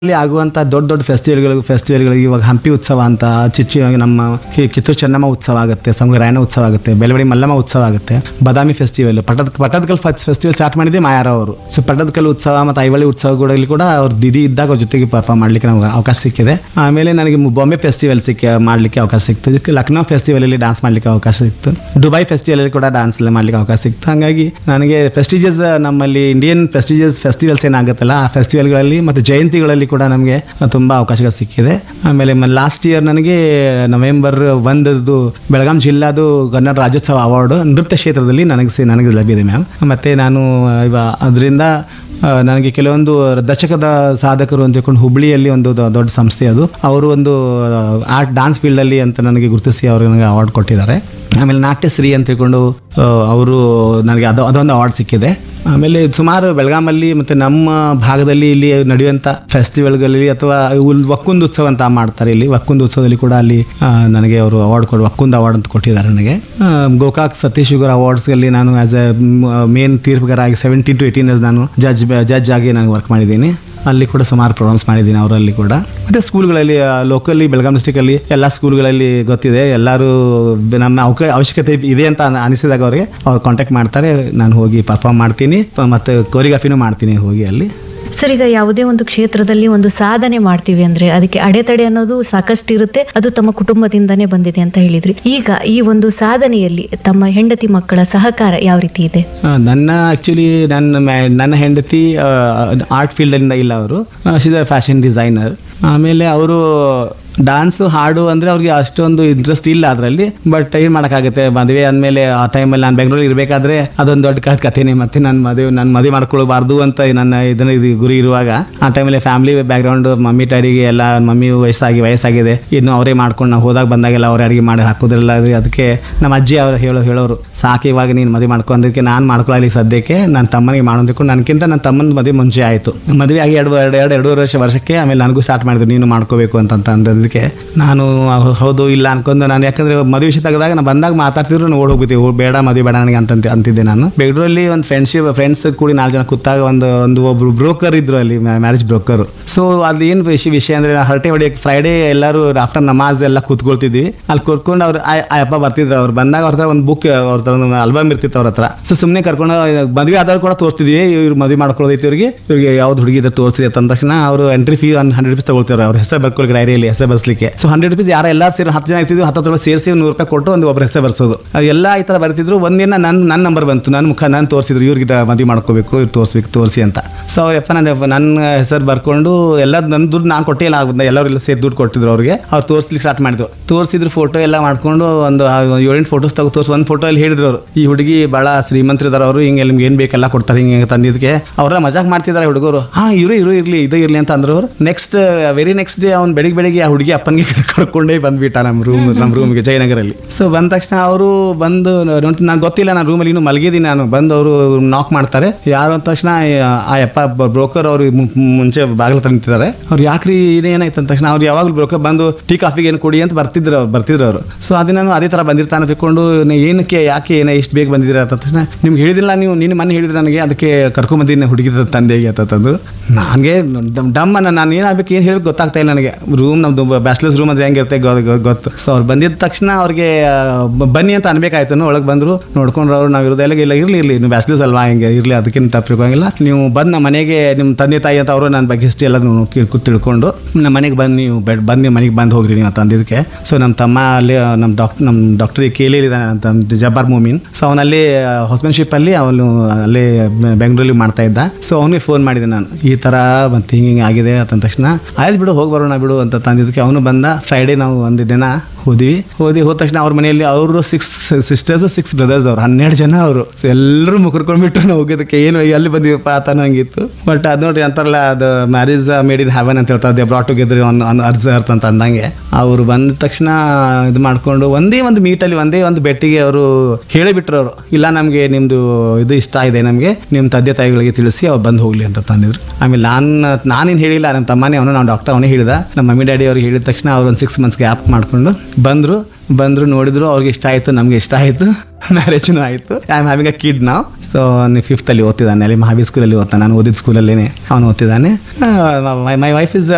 ಅಲ್ಲಿ ಆಗುವಂತ ದೊಡ್ಡ ದೊಡ್ಡ ಫೆಸ್ಟಿವಲ್ಗಳು ಫೆಸ್ಟಿವಲ್ಗಳಿಗೆ ಇವಾಗ ಹಂಪಿ ಉತ್ಸವ ಅಂತ ಚಿಚ್ಚಿ ನಮ್ಮ ಕಿ- ಕಿತ್ತೂರು ಚೆನ್ನಮ್ಮ ಉತ್ಸವ ಆಗುತ್ತೆ ಸಂಗ ರಾಯಣ್ಣ ಉತ್ಸವ ಆಗುತ್ತೆ ಬೆಳವಡಿ ಮಲ್ಲಮ್ಮ ಉತ್ಸವ ಆಗುತ್ತೆ ಬಾದಾಮಿ ಫೆಸ್ಟಿವಲ್ ಪಟ್ಟದ ಪಟ್ಟದಕಲ್ ಫೆಸ್ಟಿವಲ್ ಸ್ಟಾರ್ಟ್ ಮಾಡಿದ್ದೆ ಮಾಯಾರ ಅವರು ಸೊ ಪಟ್ಟದಕಲ್ ಉತ್ಸವ ಮತ್ತು ಐವಳಿ ಉತ್ಸವಗಳಲ್ಲಿ ಕೂಡ ಅವ್ರ ದಿದಿ ಇದ್ದಾಗ ಅವ್ರ ಜೊತೆಗೆ ಪರ್ಫಾರ್ಮ್ ಮಾಡ್ಲಿಕ್ಕೆ ನಮ್ಗೆ ಅವಕಾಶ ಸಿಕ್ಕಿದೆ ಆಮೇಲೆ ನನಗೆ ಮು- ಬಾಂಬೆ ಫೆಸ್ಟಿವಲ್ ಸಿಕ್ಕ ಮಾಡ್ಲಿಕ್ಕೆ ಅವಕಾಶ ಸಿಕ್ತು ಇದಕ್ಕೆ ಲಕ್ನೋ ಫೆಸ್ಟಿವಲ್ ಅಲ್ಲಿ ಡಾನ್ಸ್ ಮಾಡ್ಲಿಕ್ಕೆ ಅವಕಾಶ ಸಿಕ್ತು ದುಬೈ ಫೆಸ್ಟಿವಲ್ ಅಲ್ಲಿ ಕೂಡ ಡಾನ್ಸ್ ಎಲ್ಲ ಮಾಡ್ಲಿಕ್ಕೆ ಅವಕಾಶ ಸಿಕ್ತು ಹಾಗಾಗಿ ನನಗೆ ಪ್ರೆಸ್ಟಿಜಿಯಸ್ ನಮ್ಮಲ್ಲಿ ಇಂಡಿಯನ್ ಪ್ರೆಸ್ಟಿಜಿಯಸ್ ಫೆಸ್ಟಿವಲ್ಸ್ ಏನಾಗುತ್ತಲ್ಲ ಆ ಫೆಸ್ಟಿವಲ್ಗಳಲ್ಲಿ ಮತ್ತು ಜಯಂತಿಗಳಲ್ಲಿ ಕೂಡ ನಮಗೆ ತುಂಬ ಅವಕಾಶಗಳು ಸಿಕ್ಕಿದೆ ಆಮೇಲೆ ಲಾಸ್ಟ್ ಇಯರ್ ನನಗೆ ನವೆಂಬರ್ ಒಂದರದು ಬೆಳಗಾಂ ಜಿಲ್ಲಾದು ಕನ್ನಡ ರಾಜ್ಯೋತ್ಸವ ಅವಾರ್ಡ್ ನೃತ್ಯ ಕ್ಷೇತ್ರದಲ್ಲಿ ನನಗೆ ಸಿ- ನನಗೆ ಲಭ್ಯದೆ ಮ್ಯಾಮ್ ಮತ್ತು ನಾನು ಇವ ಅದರಿಂದ ಆ, ನನಗೆ ಕೆಲವೊಂದು ದಶಕದ ಸಾಧಕರು ಅಂತ ಹೇಳ್ಕೊಂಡು ಹುಬ್ಳಿಯಲ್ಲಿ ಒಂದು ದೊ- ದೊಡ್ಡ ಸಂಸ್ಥೆ ಅದು ಅವರು ಒಂದು ಆರ್ಟ್ ಡಾನ್ಸ್ ಫೀಲ್ಡಲ್ಲಿ ಅಂತ ನನಗೆ ಗುರುತಿಸಿ ಅವರು ನನಗೆ ಅವಾರ್ಡ್ ಕೊಟ್ಟಿದ್ದಾರೆ ಆಮೇಲೆ ನಾಟ್ಯಶ್ರೀ ಅಂತ ಹೇಳ್ಕೊಂಡು ಆ, ಅವರು ನನಗೆ ಅದು ಅದೊಂದು ಅವಾರ್ಡ್ ಸಿಕ್ಕಿದೆ ಆಮೇಲೆ ಸುಮಾರು ಬೆಳಗಾಮಲ್ಲಿ ಮತ್ತು ನಮ್ಮ ಭಾಗದಲ್ಲಿ ಇಲ್ಲಿ ನಡೆಯುವಂಥ ಫೆಸ್ಟಿವಲ್ಗಳಲ್ಲಿ ಅಥವಾ ಉಲ್ ವಕ್ಕುಂದ್ ಉತ್ಸವ ಅಂತ ಮಾಡ್ತಾರೆ ಇಲ್ಲಿ ವಕ್ಕುಂದ್ ಉತ್ಸವದಲ್ಲಿ ಕೂಡ ಅಲ್ಲಿ ಆ, ನನಗೆ ಅವರು ಅವಾರ್ಡ್ ಕೊಡು ವಕ್ಕುಂದ್ ಅವಾರ್ಡ್ ಅಂತ ಕೊಟ್ಟಿದ್ದಾರೆ ನನಗೆ ಆ, ಗೋಕಾಕ್ ಸತೀಶ್ ಶುಗರ್ ಅವಾರ್ಡ್ಸ್ಗಳಲ್ಲಿ ನಾನು ಆ್ಯಸ್ ಎ ಮೇನ್ ತೀರ್ಪುಗಾರ ಆಗಿ ಸೆವೆಂಟೀನ್ ಟು ಏಯ್ಟೀನ್ ಇಯರ್ಸ್ ನಾನು ಜಡ್ಜ್ ಜಡ್ಜ್ ಆಗಿ ನಾನು ವರ್ಕ್ ಮಾಡಿದ್ದೀನಿ ಅಲ್ಲಿ ಕೂಡ ಸುಮಾರು ಪ್ರೋಗ್ರಾಮ್ಸ್ ಮಾಡಿದ್ದೀನಿ ಅವರಲ್ಲಿ ಕೂಡ ಮತ್ತು ಸ್ಕೂಲ್ಗಳಲ್ಲಿ ಲೋಕಲಿ ಬೆಳಗಾಂ ಡಿಸ್ಟಿಕಲ್ಲಿ ಎಲ್ಲ ಸ್ಕೂಲ್ಗಳಲ್ಲಿ ಗೊತ್ತಿದೆ ಎಲ್ಲರೂ ಬ- ನಮ್ಮ ಅವಕ ಅವಶ್ಯಕತೆ ಇದೆ ಅಂತ ಅನ- ಅನಿಸಿದಾಗ ಅವರಿಗೆ ಅವ್ರು ಕಾಂಟ್ಯಾಕ್ಟ್ ಮಾಡ್ತಾರೆ ನಾನು ಹೋಗಿ ಪರ್ಫಾರ್ಮ್ ಮಾಡ್ತೀನಿ ಪ- ಮತ್ತು ಕೋರಿಯೋಗ್ರಫಿನೂ ಮಾಡ್ತೀನಿ ಹೋಗಿ ಅಲ್ಲಿ ಸರ್ ಈಗ ಯಾವುದೇ ಒಂದು ಕ್ಷೇತ್ರದಲ್ಲಿ ಒಂದು ಸಾಧನೆ ಮಾಡ್ತೀವಿ ಅಂದ್ರೆ ಅದಕ್ಕೆ ಅಡೆತಡೆ ಅನ್ನೋದು ಸಾಕಷ್ಟು ಇರುತ್ತೆ ಅದು ತಮ್ಮ ಕುಟುಂಬದಿಂದನೇ ಬಂದಿದೆ ಅಂತ ಹೇಳಿದ್ರಿ ಈಗ ಈ ಒಂದು ಸಾಧನೆಯಲ್ಲಿ ತಮ್ಮ ಹೆಂಡತಿ ಮಕ್ಕಳ ಸಹಕಾರ ಯಾವ ರೀತಿ ಇದೆ ಆ, ನನ್ನ ಆ್ಯಕ್ಚುಲಿ ನನ್ನ ಮ್ಯಾ- ನನ್ನ ಹೆಂಡತಿ ಆರ್ಟ್ ಫೀಲ್ಡಿಂದ ಇಲ್ಲ ಅವರು ಶಿಸ್ ಅ ಫ್ಯಾಷನ್ ಡಿಸೈನರ್ ಆಮೇಲೆ ಅವರು ಡಾನ್ಸ್ ಹಾಡು ಅಂದರೆ ಅವ್ರಿಗೆ ಅಷ್ಟೊಂದು ಇಂಟ್ರೆಸ್ಟ್ ಇಲ್ಲ ಅದರಲ್ಲಿ ಬಟ್ ಏನು ಮಾಡೋಕ್ಕಾಗುತ್ತೆ ಮದುವೆ ಅಂದಮೇಲೆ ಆ ಟೈಮಲ್ಲಿ ನಾನು ಬೆಂಗಳೂರು ಇರಬೇಕಾದ್ರೆ ಅದೊಂದು ದೊಡ್ಡ ಕ- ಕಥೆನೇ ಮತ್ತೆ ನನ್ನ ಮದುವೆ ನನ್ನ ಮದುವೆ ಮಾಡ್ಕೊಳ್ಬಾರ್ದು ಅಂತ ನನ್ನ ಇದನ್ನ ಇದು ಗುರಿ ಇರುವಾಗ ಆ ಟೈಮಲ್ಲಿ ಫ್ಯಾಮಿಲಿ ಬ್ಯಾಕ್ಗ್ರೌಂಡ್ ಮಮ್ಮಿ ಡ್ಯಾಡಿಗೆ ಎಲ್ಲ ಮಮ್ಮಿ ವಯಸ್ಸಾಗಿ ವಯಸ್ಸಾಗಿದೆ ಇನ್ನು ಅವರೇ ಮಾಡ್ಕೊಂಡು ನಾವು ಹೋದಾಗ ಬಂದಾಗೆಲ್ಲ ಅವರೇ ಅಡುಗೆ ಮಾಡಿ ಹಾಕೋದ್ರಲ್ಲ ಅದು ಅದಕ್ಕೆ ನಮ್ಮ ಅಜ್ಜಿ ಅವರು ಹೇಳೋ ಹೇಳೋರು ಸಾಕು ಇವಾಗ ನೀನು ಮದುವೆ ಮಾಡ್ಕೊಂಡದಕ್ಕೆ ನಾನು ಮಾಡ್ಕೊಳ್ಳಿ ಸದ್ಯಕ್ಕೆ ನನ್ನ ತಮ್ಮನಿಗೆ ಮಾಡೋದಕ್ಕೂ ನನಗಿಂತ ನನ್ನ ತಮ್ಮನ ಮದುವೆ ಮುಂಚೆ ಆಯಿತು ಮದುವೆ ಆಗಿ ಎರಡು ಎರಡು ಎರಡು ಎರಡೂವರೆ ವರ್ಷ ವರ್ಷಕ್ಕೆ ಆಮೇಲೆ ನನಗೂ ಸ್ಟಾರ್ಟ್ ಮಾಡಿದ್ರು ನೀನು ಮಾಡ್ಕೋಬೇಕು ಅಂತ ಅಂತ ಅಂದದಕ್ಕೆ ನಾನು ಹೌ- ಹೌದು ಇಲ್ಲ ಅನ್ಕೊಂಡು ನಾನು ಯಾಕಂದ್ರೆ ಮದುವೆ ವಿಷಯ ತೆಗೆದಾಗ ನಾನು ಬಂದಾಗ ಮಾತಾಡ್ತಿದ್ರು ನಾನು ಓಡ್ ಹೋಗ್ಬಿಟ್ಟಿವಿ ಬೇಡ ಮದುವೆ ಬೇಡ ನನಗೆ ಅಂತ ಅಂತಿದ್ದೆ ನಾನು ಬೆಂಗಳೂರಲ್ಲಿ ಒಂದು ಫ್ರೆಂಡ್ಶಿಪ್ ಫ್ರೆಂಡ್ಸ್ ಕೂಡಿ ನಾಲ್ಕು ಜನ ಕೂತಾಗ ಒಂದು ಒಂದು ಒಬ್ರು ಬ್ರೋಕರ್ ಇದ್ರು ಅಲ್ಲಿ ಮ್ಯಾರೇಜ್ ಬ್ರೋಕರ್ ಸೊ ಅದು ಏನು ವಿಷಯ ವಿಷಯ ಅಂದ್ರೆ ಹರಟೆ ಹೊಡಿಯಕ್ಕೆ ಫ್ರೈಡೇ ಎಲ್ಲರೂ ಆಫ್ಟರ್ ನಮಾಜ್ ಎಲ್ಲ ಕೂತ್ಕೊಳ್ತಿದ್ವಿ ಅಲ್ಲಿ ಕೂತ್ಕೊಂಡು ಅವ್ರು ಆ ಆ ಅಪ್ಪ ಬರ್ತಿದ್ರು ಅವ್ರು ಬಂದಾಗ ಅವ್ರ ಹತ್ರ ಒಂದು ಬುಕ್ ಅವ್ರ ಹತ್ರ ಒಂದು ಆಲ್ಬಮ್ ಇರ್ತಿತ್ತು ಅವ್ರ ಹತ್ರ ಸೊ ಸುಮ್ಮನೆ ಕರ್ಕೊಂಡು ಮದುವೆ ಆದವ್ರು ಕೂಡ ತೋರಿಸ್ತಿದ್ವಿ ಇವ್ರು ಮದುವೆ ಮಾಡ್ಕೊಳ್ಳೋದೈತಿ ಇವ್ರಿಗೆ ಇವ್ರಿಗೆ ಯಾವ್ದು ಹುಡುಗಿ ಇದೆ ತೋರಿಸ್ರಿ ಅಂತ ಅಂದ ತಕ್ಷಣ ಅವರು ಎಂಟ್ರಿ ಫೀ ಒಂದು ಹಂಡ್ರೆಡ್ ರುಪೀಸ್ ತಗೊಳ್ತಾರೆ ಅವ್ರ ಹೆಸರು ಬರ್ಕೊಳ್ಳಿ ಡೈರಿಯಲ್ಲಿ ಹೆಸರು ಬರ್ಸ್ಲಿಕ್ಕೆ ಸೊ ಹಂಡ್ರೆಡ್ ರುಪೀಸ್ ಯಾರು ಎಲ್ಲರೂ ಸೇರಿ ಹತ್ತು ಜನ ಇರ್ತಿದ್ವಿ ಹತ್ತು ರೂಪಾಯಿ ಸೇರಿಸಿ ನೂರು ರೂಪಾಯಿ ಕೊಟ್ಟು ಒಂದು ಒಬ್ಬರ ಹೆಸರು ಬರ್ಸೋದು ಅದು ಎಲ್ಲ ಈ ಥರ ಬರ್ತಿದ್ರು ಒಂದಿನ ನನ್ನ ನನ್ನ ನಂಬರ್ ಬಂತು ನನ್ನ ಮುಖ ನಾನು ತೋರಿಸಿದ್ರು ಇವ್ರಿಗೆ ಮದುವೆ ಮಾಡ್ಕೋಬೇಕು ಇವ್ರು ತೋರಿಸ್ಬೇಕು ತೋರಿಸಿ ಅಂತ ಸೊ ಅವ್ರಪ್ಪ ನನ್ನ ನನ್ನ ಹೆಸರು ಬರ್ಕೊಂಡು ಎಲ್ಲ ನನ್ನ ದುಡ್ಡು ನಾನು ಕೊಟ್ಟೇ ಇಲ್ಲ ಆಗುತ್ತೆ ಎಲ್ಲರೂ ಎಲ್ಲ ಸೇರಿ ದುಡ್ಡು ಕೊಟ್ಟಿದ್ರು ಅವ್ರಿಗೆ ಅವ್ರು ತೋರಿಸ್ಲಿಕ್ಕೆ ಸ್ಟಾರ್ಟ್ ಮಾಡಿದ್ರು ತೋರಿಸಿದ್ರು ಫೋಟೋ ಎಲ್ಲ ಮಾಡ್ಕೊಂಡು ಒಂದು ಆ ಏಳೆಂಟು ಫೋಟೋಸ್ ತೆಗೆದು ತೋರಿಸಿ ಒಂದು ಫೋಟೋ ಅಲ್ಲಿ ಹೇಳಿದ್ರು ಅವರು ಈ ಹುಡುಗಿ ಭಾಳ ಶ್ರೀಮಂತರಿದಾರ ಅವರು ಹಿಂಗೆ ನಿಮ್ಗೆ ಏನು ಬೇಕೆಲ್ಲ ಕೊಡ್ತಾರೆ ಹಿಂಗೆ ತಂದಿದ್ದಕ್ಕೆ ಅವರ ಮಜಾಕ್ ಮಾಡ್ತಿದ್ದಾರೆ ಹುಡುಗರು ಹಾ ಇರು ಇರು ಇರಲಿ ಇದು ಇರಲಿ ಅಂತ ಅಂದ್ರು ಅವರು ನೆಕ್ಸ್ಟ್ ವೆರಿ ನೆಕ್ಸ್ಟ್ ಡೇ ಅವ್ನು ಬೆಳಿಗ್ಗೆ ಬೆಳಿಗ್ಗೆ ಆ ಹುಡುಗಿ ಅಪ್ಪನಿಗೆ ಕರ್ಕೊಂಡೇ ಬಂದ್ಬಿಟ್ಟ ನಮ್ಮ ರೂಮ್ ನಮ್ಮ ರೂಮ್ಗೆ ಜಯನಗರಲ್ಲಿ ಸೊ ಬಂದ ತಕ್ಷಣ ಅವರು ಬಂದು ನೋಡಿ ನಂಗೆ ಗೊತ್ತಿಲ್ಲ ನಾನು ರೂಮಲ್ಲಿ ಇನ್ನೂ ಮಲಗಿದ್ದೀನಿ ನಾನು ಬಂದು ಅವರು ನಾಕ್ ಮಾಡ್ತಾರೆ ಯಾರು ಅಂದ ತಕ್ಷಣ ಆ ಯಪ್ಪ ಬ್ರೋಕರ್ ಅವರು ಮುಂಚೆ ಬಾಗಿಲು ತಂದಿದ್ದಾರೆ ಅವ್ರು ಯಾಕ್ರಿ ಏನಾಯ್ತು ಅಂದ ತಕ್ಷಣ ಅವ್ರು ಯಾವಾಗಲೂ ಬ್ರೋಕರ್ ಬಂದು ಟೀ ಕಾಫಿಗೆ ಏನು ಕೊಡಿ ಅಂತ ಬರ್ತಿದ್ರು ಅವ್ರು ಬರ್ತಿದ್ರು ಅವರು ಸೊ ಅದನ್ನ ನಾನು ಅದೇ ಥರ ಬಂದಿರ್ತಾನೆ ತಿಳ್ಕೊಂಡು ನೀ ಏನಕ್ಕೆ ಯಾಕೆ ಏನೋ ಇಷ್ಟು ಬೇಗ ಬಂದಿದ್ದೀರ ಅಂತ ತಕ್ಷಣ ನಿಮ್ಗೆ ಹೇಳಿದಿಲ್ಲ ನೀವು ನಿನ್ನ ಮನೆ ಹೇಳಿದ್ರೆ ನನಗೆ ಅದಕ್ಕೆ ಕರ್ಕೊಂಬಂದಿದ್ದೀನಿ ಹುಡುಗಿದ ತಂದೆಗೆ ಅಂತಂದ್ರು ನನಗೆ ಡಮ್ ನಾನು ಏನಾಗಬೇಕು ಏನು ಹೇಳಬೇಕು ಗೊತ್ತಾಗ್ತಾ ಇಲ್ಲ ನನಗೆ ರೂಮ್ ನಮ್ದು ಬ್ಯಾಚಲರ್ಸ್ ರೂಮ್ ಅಂದ್ರೆ ಹೆಂಗಿರುತ್ತೆ ಗೊ- ಗೊ- ಗೊತ್ತು ಸೊ ಅವ್ರು ಬಂದಿದ್ದ ತಕ್ಷಣ ಅವ್ರಿಗೆ ಆ, ಬ- ಬನ್ನಿ ಅಂತ ಅನ್ಬೇಕಾಯ್ತು ಒಳಗೆ ಬಂದರು ನೋಡ್ಕೊಂಡ್ರು ಅವ್ರು ನಾವು ಇರೋದೆಲ್ಲ ಇಲ್ಲ ಇರಲಿ ಇರಲಿ ನೀವು ಬ್ಯಾಚಲರ್ಸ್ ಅಲ್ವಾ ಹಿಂಗೆ ಇರಲಿ ಅದಕ್ಕಿಂತ ತಪ್ಪಿಕೋಂಗಿಲ್ಲ ನೀವು ಬಂದು ನಮ್ಮ ಮನೆಗೆ ನಿಮ್ಮ ತಂದೆ ತಾಯಿ ಅಂತ ಅವರು ನನ್ನ ಬಗ್ಗೆ ಹಿಸ್ಟ್ರಿ ಎಲ್ಲ ನೀವು ತಿಳ್ಕೊ ತಿಳ್ಕೊಂಡು ನಮ್ಮ ಮನೆಗೆ ಬಂದು ನೀವು ಬೆಡ್ ಬಂದು ನಿಮ್ಮ ಮನೆಗೆ ಬಂದು ಹೋಗ್ರಿ ನೀವು ಅಂತ ಅಂದಿದ್ದಕ್ಕೆ ಸೊ ನಮ್ಮ ತಮ್ಮ ಅಲ್ಲಿ ನಮ್ಮ ಡಾಕ್ಟರ್ ನಮ್ಮ ಡಾಕ್ಟರ್ ಕೇಳಿದ್ದಾನೆ ಅಂತ ಅಂದ್ ಜಬ್ಬಾರ್ ಮೂಮಿನ್ ಸೊ ಅವನಲ್ಲಿ ಹಾಸ್ಪೆನ್ಶಿಪ್ ಅಲ್ಲಿ ಅವನು ಅಲ್ಲೇ ಬೆ- ಬೆಂಗಳೂರಲ್ಲಿ ಮಾಡ್ತಾ ಇದ್ದ ಸೊ ಅವನಿಗೆ ಫೋನ್ ಮಾಡಿದೆ ನಾನು ಈ ಥರ ಮತ್ತೆ ಹಿಂಗೆ ಹಿಂಗೆ ಆಗಿದೆ ಅಂತ ಅಂದ ತಕ್ಷಣ ಆಯ್ತು ಬಿಡು ಹೋಗಿ ಬರೋಣ ಬಿಡು ಅಂತ ತಂದಿದ್ದಕ್ಕೆ ಅವನು ಬಂದ ಫ್ರೈಡೇ ನಾವು ಒಂದು ದಿನ ಹೋದ್ವಿ ಹೋದಿ ಹೋದ ತಕ್ಷಣ ಅವ್ರ ಮನೆಯಲ್ಲಿ ಅವರು ಸಿಕ್ಸ್ ಸಿಸ್ಟರ್ಸ್ ಸಿಕ್ಸ್ ಬ್ರದರ್ಸ್ ಅವ್ರು ಹನ್ನೆರಡು ಜನ ಅವರು ಸೊ ಎಲ್ಲರೂ ಮುಖರ್ಕೊಂಡ್ಬಿಟ್ಟು ನಾವು ಹೋಗೋದಕ್ಕೆ ಏನು ಎಲ್ಲಿ ಬಂದಿವಪ್ಪ ಆತನ ಹಂಗಿತ್ತು ಬಟ್ ಅದು ನೋಡಿ ಅಂತಾರಲ್ಲ ಅದು ಮ್ಯಾರೇಜ್ ಮೇಡ್ ಇನ್ ಹ್ಯಾವನ್ ಅಂತ ಹೇಳ್ತಾರೆ they brought together on on earth earth ಅಂತ ಅಂದಂಗೆ ಅವರು ಬಂದ ತಕ್ಷಣ ಇದು ಮಾಡಿಕೊಂಡು ಒಂದೇ ಒಂದು ಮೀಟಲ್ಲಿ ಒಂದೇ ಒಂದು ಬೆಟ್ಟಿಗೆ ಅವರು ಹೇಳಿಬಿಟ್ರು ಅವರು ಇಲ್ಲ ನಮಗೆ ನಿಮ್ಮದು ಇದು ಇಷ್ಟ ಇದೆ ನಮಗೆ ನಿಮ್ಮ ತಂದೆ ತಾಯಿಗಳಿಗೆ ತಿಳಿಸಿ ಅವ್ರು ಬಂದು ಹೋಗ್ಲಿ ಅಂತ ತಂದಿದ್ರು ಆಮೇಲೆ ನಾನು ನಾನೇನು ಹೇಳಿಲ್ಲ ನಮ್ಮ ತಮ್ಮನೇ ಅವನು ನಾವು ಡಾಕ್ಟರ್ ಅವನೇ ಹೇಳಿದ ನಮ್ಮ ಮಮ್ಮಿ ಡ್ಯಾಡಿ ಅವ್ರಿಗೆ ಹೇಳಿದ ತಕ್ಷಣ ಅವ್ರು ಒಂದು ಸಿಕ್ಸ್ ಮಂತ್ಸ್ ಗ್ಯಾಪ್ ಮಾಡಿಕೊಂಡು ಬಂದರು ಬಂದರು ನೋಡಿದ್ರು ಅವ್ರಿಗೆ ಇಷ್ಟ ಆಯಿತು ನಮಗೆ ಇಷ್ಟ ಆಯಿತು ಮ್ಯಾರೇಜ್ನು ಆಯಿತು I am having a kid ನಾವು ಸೊ ಫಿಫ್ತಲ್ಲಿ ಓದ್ತಿದ್ದಾನೆ ಅಲ್ಲಿ ಮಹಾವೀರ್ ಸ್ಕೂಲಲ್ಲಿ ಓದ್ತಾನೆ ನಾನು ಓದಿದ ಸ್ಕೂಲಲ್ಲೇ ಅವನು ಓದ್ತಿದ್ದಾನೆ ಮೈ ಮೈ ವೈಫ್ ಇಸ್